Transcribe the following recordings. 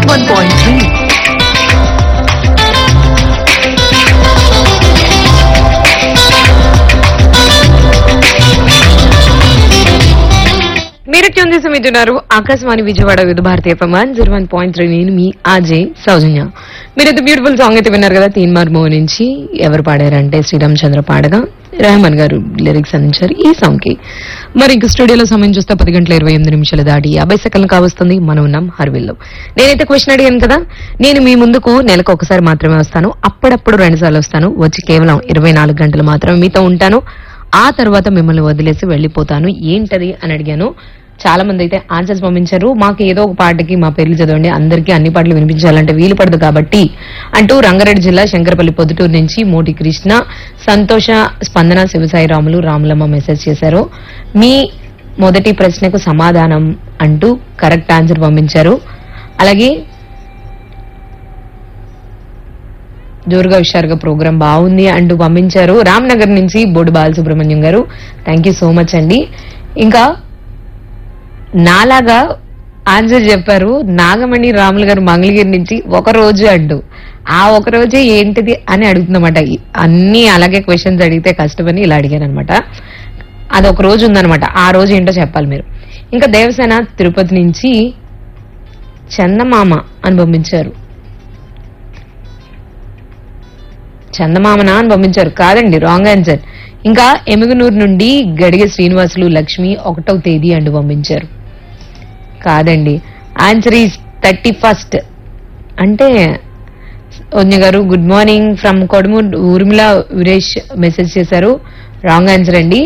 one point three మీరు tune చేసి వింటున్నారు ఆకాశవాణి విజయవాడ విధ భారతీయ ప్రమాణ్ జీరో వన్ పాయింట్ త్రీ నేను మీ ఆజే సౌజన్య మీరు అయితే బ్యూటిఫుల్ సాంగ్ అయితే విన్నారు కదా తీన్ మార్ మో నుంచి ఎవరు పాడారంటే శ్రీరామ్ చంద్ర పాడగా రెహమాన్ గారు లిరిక్స్ అందించారు ఈ సాంగ్ కి మరి ఇంక స్టూడియోలో సమయం చూస్తే పది గంటల ఇరవై ఎనిమిది నిమిషాలు దాటి యాభై సెకండ్లు కావస్తుంది మనం ఉన్నాం హర్విల్లో నేనైతే క్వశ్చన్ అడిగాను కదా నేను మీ ముందుకు నెలకు ఒకసారి మాత్రమే వస్తాను అప్పుడప్పుడు రెండు సార్లు వస్తాను వచ్చి కేవలం ఇరవై నాలుగు గంటలు మాత్రమే మీతో ఉంటాను ఆ తర్వాత మిమ్మల్ని వదిలేసి వెళ్ళిపోతాను ఏంటది అని అడిగాను చాలా మంది అయితే ఆన్సర్స్ పంపించారు మాకు ఏదో ఒక పాటకి మా పేర్లు చదవండి అందరికీ అన్ని పాటలు వినిపించాలంటే వీలు పడదు కాబట్టి అంటూ రంగారెడ్డి జిల్లా శంకరపల్లి పొద్దుటూరు నుంచి మోటి కృష్ణ సంతోష స్పందన శివసాయి రాములు రాములమ్మ మెసేజ్ చేశారు మీ మొదటి ప్రశ్నకు సమాధానం అంటూ కరెక్ట్ ఆన్సర్ పంపించారు అలాగే జోరుగా హుషారుగా ప్రోగ్రామ్ బాగుంది అంటూ పంపించారు రామ్నగర్ నుంచి బోడు బాలసుబ్రహ్మణ్యం గారు థ్యాంక్ యూ సో మచ్ అండి ఇంకా నాలాగా ఆన్సర్ చెప్పారు నాగమణి రాములు గారు మంగళగిరి నుంచి ఒక రోజు అంటూ ఆ ఒక రోజే ఏంటిది అని అడుగుతుందన్నమాట అన్ని అలాగే క్వశ్చన్స్ అడిగితే కష్టమని ఇలా అడిగాను అనమాట అది ఒక రోజు ఉందన్నమాట ఆ రోజు ఏంటో చెప్పాలి మీరు ఇంకా దేవసేన తిరుపతి నుంచి చందమామ అని పంపించారు చందమామన అని పంపించారు కాదండి రాంగ్ ఆన్సర్ ఇంకా ఎముగనూరు నుండి గడిగ శ్రీనివాసులు లక్ష్మి ఒకటవ తేదీ అంటూ పంపించారు కాదండి ఆన్సర్ ఈస్ థర్టీ ఫస్ట్ అంటే ఒన్య గారు good morning from Kodumuru Urmila Veeresh message చేశారు రాంగ్ ఆన్సర్ అండి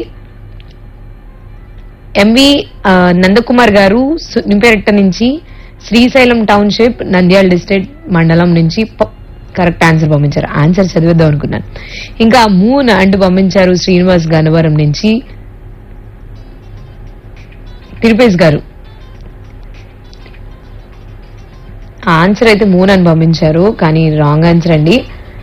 ఎంవి ఆ, నందకుమార్ గారు నింపేరెట్ట నుంచి శ్రీశైలం టౌన్షిప్ నంద్యాల డిస్ట్రిక్ట్ మండలం నుంచి కరెక్ట్ ఆన్సర్ పంపించారు ఆన్సర్ చదివేద్దాం అనుకున్నాను ఇంకా మూన్ అంటూ పంపించారు శ్రీనివాస్ గన్నవరం నుంచి తిరుపేష్ గారు ఆన్సర్ అయితే మూన్ అని పంపించారు కానీ రాంగ్ ఆన్సర్ అండి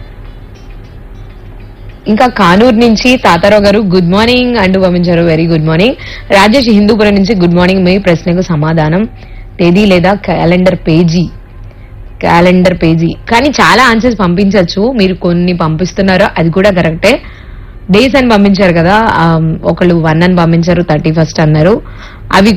ఇంకా కానూరు నుంచి తాతారావు గారు గుడ్ మార్నింగ్ అంటూ పంపించారు very good morning Rajesh Hindupuram నుంచి గుడ్ మార్నింగ్ మీ ప్రశ్నకు సమాధానం తేదీ లేదా క్యాలెండర్ పేజీ క్యాలెండర్ పేజీ కానీ చాలా ఆన్సర్స్ పంపించవచ్చు మీరు కొన్ని పంపిస్తున్నారో అది కూడా కరెక్టే డేస్ అని పంపించారు కదా ఆ, ఒకళ్ళు వన్ అని పంపించారు థర్టీ ఫస్ట్ అన్నారు అవి